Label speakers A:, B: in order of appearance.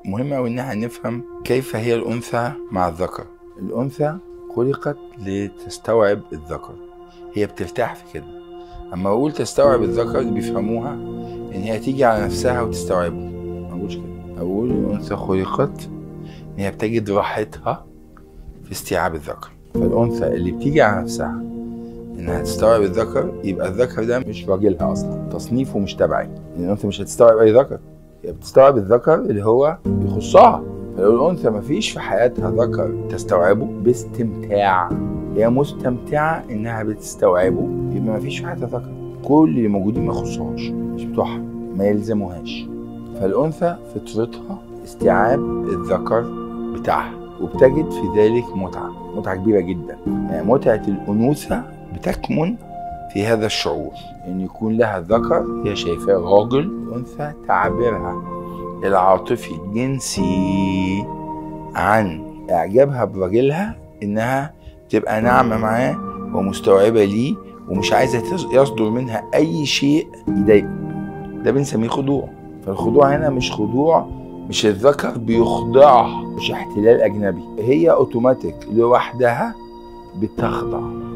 A: مهم أوي إن احنا نفهم كيف هي الأنثى مع الذكر الأنثى خلقت لتستوعب الذكر هي بترتاح في كده أما أقول تستوعب الذكر اللي بيفهموها إن هي تيجي على نفسها وتستوعبه ما أقولش كده أقول الأنثى خلقت إن هي بتجد راحتها في استيعاب الذكر فالأنثى اللي بتيجي على نفسها إنها تستوعب الذكر يبقى الذكر ده مش راجلها أصلا تصنيفه مش تبعي لأن الأنثى مش هتستوعب أي ذكر هي بتستوعب الذكر اللي هو يخصها فلو الأنثى مفيش في حياتها ذكر تستوعبه باستمتاع هي مستمتعة إنها بتستوعبه يبقى مفيش في حياتها ذكر كل اللي موجودين ما يخصهاش مش بتوعها ما يلزموهاش فالأنثى فطرتها استيعاب الذكر بتاعها وبتجد في ذلك متعة متعة كبيرة جدا يعني متعة الأنوثة بتكمن في هذا الشعور ان يكون لها ذكر هي شايفاه راجل انثى تعبيرها العاطفي الجنسي عن اعجابها براجلها انها تبقى ناعمه معاه ومستوعبه ليه ومش عايزه يصدر منها اي شيء يضايقه ده بنسميه خضوع فالخضوع هنا مش خضوع مش الذكر بيخضعها مش احتلال اجنبي هي اوتوماتيك لوحدها بتخضع